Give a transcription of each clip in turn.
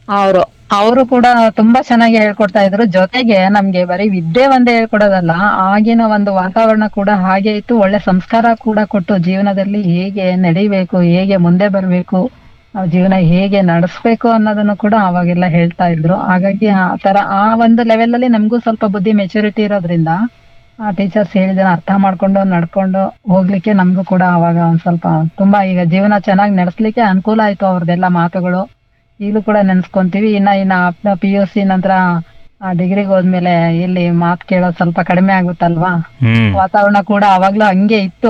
ಅವರು ಅವರು ಕೂಡ ತುಂಬಾ ಚೆನ್ನಾಗಿ ಹೇಳ್ಕೊಡ್ತಾ ಇದ್ರು ಜೊತೆಗೆ ನಮ್ಗೆ ಬರೀ ವಿದ್ಯೆ ಒಂದೇ ಹೇಳ್ಕೊಡೋದಲ್ಲ ಆಗಿನ ಒಂದು ವಾತಾವರಣ ಕೂಡ ಹಾಗೆ ಇತ್ತು ಒಳ್ಳೆ ಸಂಸ್ಕಾರ ಕೂಡ ಕೊಟ್ಟು ಜೀವನದಲ್ಲಿ ಹೇಗೆ ನಡಿಬೇಕು ಹೇಗೆ ಮುಂದೆ ಬರ್ಬೇಕು ನಾವ್ ಜೀವನ ಹೇಗೆ ನಡೆಸ್ಬೇಕು ಅನ್ನೋದನ್ನು ಕೂಡ ಅವಾಗೆಲ್ಲ ಹೇಳ್ತಾ ಇದ್ರು ಹಾಗಾಗಿ ಆ ತರ ಆ ಒಂದು ಲೆವೆಲ್ ಅಲ್ಲಿ ನಮಗೂ ಸ್ವಲ್ಪ ಬುದ್ಧಿ ಮೆಚುರಿಟಿ ಇರೋದ್ರಿಂದ ಆ ಟೀಚರ್ಸ್ ಹೇಳಿದನ್ನ ಅರ್ಥ ಮಾಡ್ಕೊಂಡು ನಡ್ಕೊಂಡು ಹೋಗ್ಲಿಕ್ಕೆ ನಮಗೂ ಕೂಡ ಅವಾಗ ಒಂದ್ ಸ್ವಲ್ಪ ತುಂಬಾ ಈಗ ಜೀವನ ಚೆನ್ನಾಗಿ ನಡೆಸ್ಲಿಕ್ಕೆ ಅನುಕೂಲ ಆಯ್ತು ಅವ್ರದ್ದೆಲ್ಲ ಮಾತುಗಳು ಈಗಲೂ ಕೂಡ ನೆನ್ಸ್ಕೊಂತೀವಿ ಇನ್ನ ಇನ್ನ ಪಿ ಯು ಸಿ ನಂತರ ಡಿಗ್ರಿಗೆ ಹೋದ್ಮೇಲೆ ಇಲ್ಲಿ ಮಾತ್ ಕೇಳೋದು ಸ್ವಲ್ಪ ಕಡಿಮೆ ಆಗುತ್ತಲ್ವಾ ಹ್ಮ್ ವಾತಾವರಣ ಕೂಡ ಅವಾಗ್ಲೂ ಹಂಗೆ ಇತ್ತು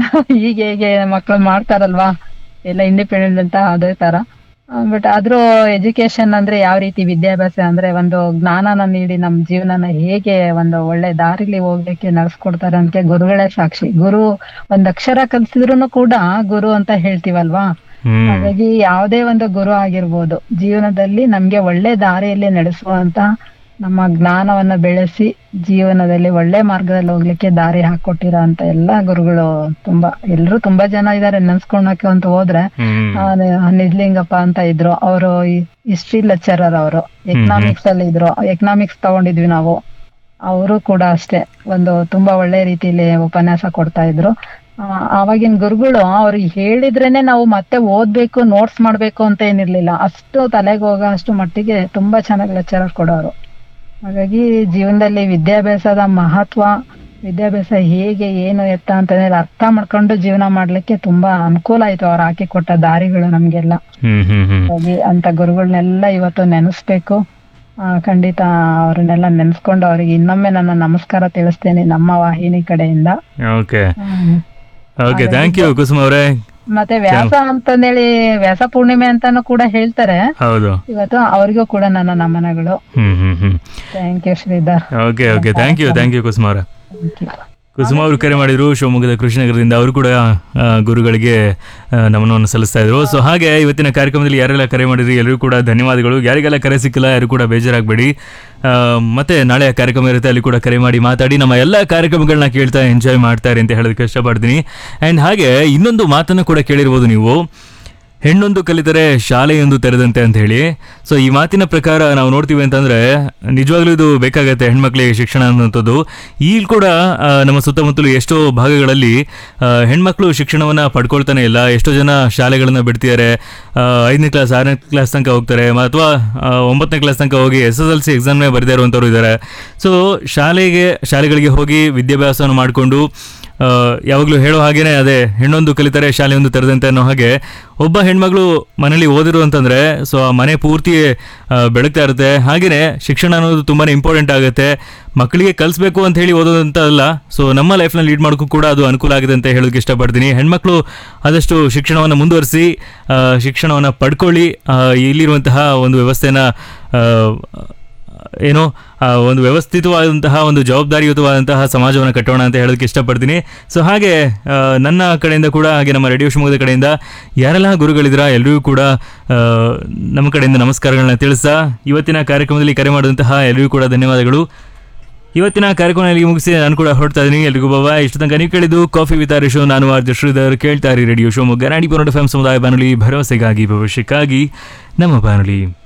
ಈಗ ಹೇಗೆ ಮಕ್ಳು ಮಾಡ್ತಾರಲ್ವಾ ಎಲ್ಲ ಇಂಡಿಪೆಂಡೆಂಟ್ ಅಂತ ಅದೇ ತರ ಬಟ್ ಆದ್ರೂ ಎಜುಕೇಶನ್ ಅಂದ್ರೆ ಯಾವ ರೀತಿ ವಿದ್ಯಾಭ್ಯಾಸ ಅಂದ್ರೆ ಒಂದು ಜ್ಞಾನನ ನೀಡಿ ನಮ್ ಜೀವನನ ಹೇಗೆ ಒಂದು ಒಳ್ಳೆ ದಾರಿಲಿ ಹೋಗ್ಲಿಕ್ಕೆ ನಡ್ಸ್ಕೊಡ್ತಾರೆ ಅಂತ ಗುರುಗಳೇ ಸಾಕ್ಷಿ ಗುರು ಒಂದ್ ಅಕ್ಷರ ಕಲ್ಸಿದ್ರು ಕೂಡ ಗುರು ಅಂತ ಹೇಳ್ತೀವಲ್ವಾ ಹ್ಮ್ ಹಾಗಾಗಿ ಯಾವುದೇ ಒಂದು ಗುರು ಆಗಿರ್ಬೋದು ಜೀವನದಲ್ಲಿ ನಮ್ಗೆ ಒಳ್ಳೆ ದಾರಿಯಲ್ಲಿ ನಡೆಸುವಂತ ನಮ್ಮ ಜ್ಞಾನವನ್ನ ಬೆಳೆಸಿ ಜೀವನದಲ್ಲಿ ಒಳ್ಳೆ ಮಾರ್ಗದಲ್ಲಿ ಹೋಗ್ಲಿಕ್ಕೆ ದಾರಿ ಹಾಕೊಟ್ಟಿರೋ ಅಂತ ಎಲ್ಲಾ ಗುರುಗಳು ತುಂಬಾ ಎಲ್ರು ತುಂಬಾ ಜನ ಇದಾರೆ ನೆನ್ಸ್ಕೊಳಕ್ಕೆ ಅಂತ ಹೋದ್ರೆ ಹ್ಮ್ ಆ, ನ- ನಿಜ್ಲಿಂಗಪ್ಪ ಅಂತ ಇದ್ರು ಅವರು ಹಿಸ್ಟ್ರಿ ಲೆಕ್ಚರರ್ ಅವರು ಎಕನಾಮಿಕ್ಸ್ ಅಲ್ಲಿ ಇದ್ರು ಎಕನಾಮಿಕ್ಸ್ ತಗೊಂಡಿದ್ವಿ ನಾವು ಅವರು ಕೂಡ ಅಷ್ಟೇ ಒಂದು ತುಂಬಾ ಒಳ್ಳೆ ರೀತಿಲಿ ಉಪನ್ಯಾಸ ಕೊಡ್ತಾ ಇದ್ರು ಆ, ಆವಾಗಿನ ಗುರುಗಳು ಅವ್ರಿಗೆ ಹೇಳಿದ್ರೇನೆ ನಾವು ಮತ್ತೆ ಓದ್ಬೇಕು ನೋಟ್ಸ್ ಮಾಡ್ಬೇಕು ಅಂತ ಏನಿರ್ಲಿಲ್ಲ ಅಷ್ಟು ತಲೆಗೆ ಹೋಗೋ ಅಷ್ಟು ಮಟ್ಟಿಗೆ ತುಂಬಾ ಚೆನ್ನಾಗಿ ಲೆಕ್ಚರರ್ ಕೊಡೋರು ಹಾಗಾಗಿ ಜೀವನದಲ್ಲಿ ವಿದ್ಯಾಭ್ಯಾಸದ ಮಹತ್ವ ವಿದ್ಯಾಭ್ಯಾಸ ಹೇಗೆ ಏನು ಎತ್ತ ಅಂತ ಅರ್ಥ ಮಾಡ್ಕೊಂಡು ಜೀವನ ಮಾಡ್ಲಿಕ್ಕೆ ತುಂಬಾ ಅನುಕೂಲ ಆಯ್ತು ಅವ್ರು ಹಾಕಿ ಕೊಟ್ಟ ದಾರಿಗಳು ನಮ್ಗೆಲ್ಲ ಹ್ಮ್ ಹ್ಮ್ ಹ್ಮ್ ಹಾಗಾಗಿ ಅಂತ ಗುರುಗಳನ್ನೆಲ್ಲ ಇವತ್ತು ನೆನೆಸ್ಬೇಕು ಆ, ಖಂಡಿತ ಅವ್ರನ್ನೆಲ್ಲ ನೆನೆಸ್ಕೊಂಡು ಅವ್ರಿಗೆ ಇನ್ನೊಮ್ಮೆ ನನ್ನ ನಮಸ್ಕಾರ ತಿಳಿಸ್ತೇನೆ ನಮ್ಮ ವಾಹಿನಿ ಕಡೆಯಿಂದ okay hmm. Okay thank you Kusuma ಅವರೇ ಮತ್ತೆ ವ್ಯಾಸ ಅಂತಂದೇಳಿ ವ್ಯಾಸ ಪೂರ್ಣಿಮೆ ಅಂತಾನು ಕೂಡ ಹೇಳ್ತಾರೆ ಹೌದು ಇವತ್ತು ಅವ್ರಿಗೂ ಕೂಡ ನನ್ನ ನಮನಗಳು hmm hmm hmm thank you Sridhar okay okay thank you thank you Kusuma ಅವರ ಥ್ಯಾಂಕ್ ಯು ಕುಸುಮ ಅವರು ಕರೆ ಮಾಡಿದ್ರು ಶಿವಮೊಗ್ಗದ ಕೃಷ್ಣನಗರದಿಂದ ಅವರು ಕೂಡ ಆ, ಗುರುಗಳಿಗೆ ಆ, ನಮನವನ್ನು ಸಲ್ಲಿಸ್ತಾ ಇದ್ರು ಸೊ ಹಾಗೆ ಇವತ್ತಿನ ಕಾರ್ಯಕ್ರಮದಲ್ಲಿ ಯಾರೆಲ್ಲ ಕರೆ ಮಾಡಿದ್ರಿ ಎಲ್ಲರಿಗೂ ಕೂಡ ಧನ್ಯವಾದಗಳು ಯಾರಿಗೆಲ್ಲ ಕರೆ ಸಿಕ್ಕಿಲ್ಲ ಯಾರು ಕೂಡ ಬೇಜಾರಾಗಬೇಡಿ ಮತ್ತೆ ನಾಳೆ ಕಾರ್ಯಕ್ರಮ ಇರುತ್ತೆ ಅಲ್ಲಿ ಕೂಡ ಕರೆ ಮಾಡಿ ಮಾತಾಡಿ ನಮ್ಮ ಎಲ್ಲ ಕಾರ್ಯಕ್ರಮಗಳನ್ನ ಕೇಳ್ತಾ ಎಂಜಾಯ್ ಮಾಡ್ತಾರೆ ಅಂತ ಹೇಳೋದಕ್ಕೆ ಇಷ್ಟಪಡ್ತೀನಿ ಆ್ಯಂಡ್ ಹಾಗೆ ಇನ್ನೊಂದು ಮಾತನ್ನು ಕೂಡ ಕೇಳಿರ್ಬೋದು ನೀವು ಹೆಣ್ಣೊಂದು ಕಲಿತರೆ ಶಾಲೆಯೊಂದು ತೆರೆದಂತೆ ಅಂತ ಹೇಳಿ ಸೊ ಈ ಮಾತಿನ ಪ್ರಕಾರ ನಾವು ನೋಡ್ತೀವಿ ಅಂತಂದ್ರೆ ನಿಜವಾಗ್ಲೂ ಇದು ಬೇಕಾಗತ್ತೆ ಹೆಣ್ಮಕ್ಳಿಗೆ ಶಿಕ್ಷಣ ಅನ್ನೋಂಥದ್ದು ಈಗ ಕೂಡ ಆ, ನಮ್ಮ ಸುತ್ತಮುತ್ತಲು ಎಷ್ಟೋ ಭಾಗಗಳಲ್ಲಿ ಆ, ಹೆಣ್ಮಕ್ಳು ಶಿಕ್ಷಣವನ್ನ ಪಡ್ಕೊಳ್ತಾನೆ ಇಲ್ಲ ಎಷ್ಟೋ ಜನ ಶಾಲೆಗಳನ್ನ ಬಿಡ್ತಿದ್ದಾರೆ ಆ, ಐದನೇ ಕ್ಲಾಸ್ ಆರನೇ ಕ್ಲಾಸ್ ತನಕ ಹೋಗ್ತಾರೆ ಅಥವಾ ಒಂಬತ್ತನೇ ಕ್ಲಾಸ್ ತನಕ ಹೋಗಿ ಎಸ್ ಎಸ್ ಎಲ್ ಸಿ ಎಕ್ಸಾಮ್ನೇ ಬರೆದೇ ಇರುವಂಥವ್ರು ಇದ್ದಾರೆ ಸೊ ಶಾಲೆಗೆ ಶಾಲೆಗಳಿಗೆ ಹೋಗಿ ವಿದ್ಯಾಭ್ಯಾಸವನ್ನು ಮಾಡಿಕೊಂಡು ಯಾವಾಗಲೂ ಹೇಳೋ ಹಾಗೇನೆ ಅದೇ ಹೆಣ್ಣೊಂದು ಕಲಿತಾರೆ ಶಾಲೆಯೊಂದು ತೆರೆದಂತೆ ಅನ್ನೋ ಹಾಗೆ ಒಬ್ಬ ಹೆಣ್ಮಗಳು ಮನೇಲಿ ಓದಿರು ಅಂತಂದ್ರೆ ಸೊ ಆ ಮನೆ ಪೂರ್ತಿ ಆ, ಬೆಳಗ್ತಾ ಇರುತ್ತೆ ಹಾಗೇನೆ ಶಿಕ್ಷಣ ಅನ್ನೋದು ತುಂಬಾನೇ ಇಂಪಾರ್ಟೆಂಟ್ ಆಗುತ್ತೆ ಮಕ್ಕಳಿಗೆ ಕಲಿಸ್ಬೇಕು ಅಂತ ಹೇಳಿ ಓದೋದಂತ ಅಲ್ಲ ಸೊ ನಮ್ಮ ಲೈಫ್ನ ಲೀಡ್ ಮಾಡೋಕ್ಕೂ ಕೂಡ ಅದು ಅನುಕೂಲ ಆಗಿದೆ ಅಂತ ಹೇಳೋದಕ್ಕೆ ಇಷ್ಟಪಡ್ತೀನಿ ಹೆಣ್ಮಕ್ಳು ಆದಷ್ಟು ಶಿಕ್ಷಣವನ್ನು ಮುಂದುವರಿಸಿ ಶಿಕ್ಷಣವನ್ನು ಪಡ್ಕೊಳ್ಳಿ ಆ, ಇಲ್ಲಿರುವಂತಹ ಒಂದು ವ್ಯವಸ್ಥೆನ ಆ, ಏನು ಆ, ಒಂದು ವ್ಯವಸ್ಥಿತವಾದಂತಹ ಒಂದು ಜವಾಬ್ದಾರಿಯುತವಾದಂತಹ ಸಮಾಜವನ್ನು ಕಟ್ಟೋಣ ಅಂತ ಹೇಳೋದಕ್ಕೆ ಇಷ್ಟಪಡ್ತೀನಿ ಸೊ ಹಾಗೆ ಆ, ನನ್ನ ಕಡೆಯಿಂದ ಕೂಡ ಹಾಗೆ ನಮ್ಮ ರೇಡಿಯೋ ಶಿವಮೊಗ್ಗದ ಕಡೆಯಿಂದ ಯಾರೆಲ್ಲ ಗುರುಗಳಿದ್ರ ಎಲ್ಲರಿಗೂ ಕೂಡ ಆ, ನಮ್ಮ ಕಡೆಯಿಂದ ನಮಸ್ಕಾರಗಳನ್ನ ತಿಳಿಸ್ತಾ ಇವತ್ತಿನ ಕಾರ್ಯಕ್ರಮದಲ್ಲಿ ಕರೆ ಮಾಡಿದಂತಹ ಎಲ್ಲರಿಗೂ ಕೂಡ ಧನ್ಯವಾದಗಳು ಇವತ್ತಿನ ಕಾರ್ಯಕ್ರಮದಲ್ಲಿ ಮುಗಿಸಿ ನಾನು ಕೂಡ ಹೊರಡ್ತಾ ಇದ್ದೀನಿ ಎಲ್ರಿಗೂ ಬಾಬಾ ಇಷ್ಟು ತನಕ ನೀವು ಕೇಳಿದ್ದು ಕಾಫಿ ವಿತ್ ಶೋ ನಾನು ಆರ್ಜ ಶ್ರೀಧರ್ ಕೇಳ್ತಾ ಇರಿ ರೇಡಿಯೋ ಶಿವಮೊಗ್ಗ ನಾಡಿ ಪೊನ್ನಡ ಎಫ್ ಸಮುದಾಯ ಬಾನುಲಿ ಭರವಸೆಗಾಗಿ ಭವಿಷ್ಯಕ್ಕಾಗಿ ನಮ್ಮ ಬಾನುಲಿ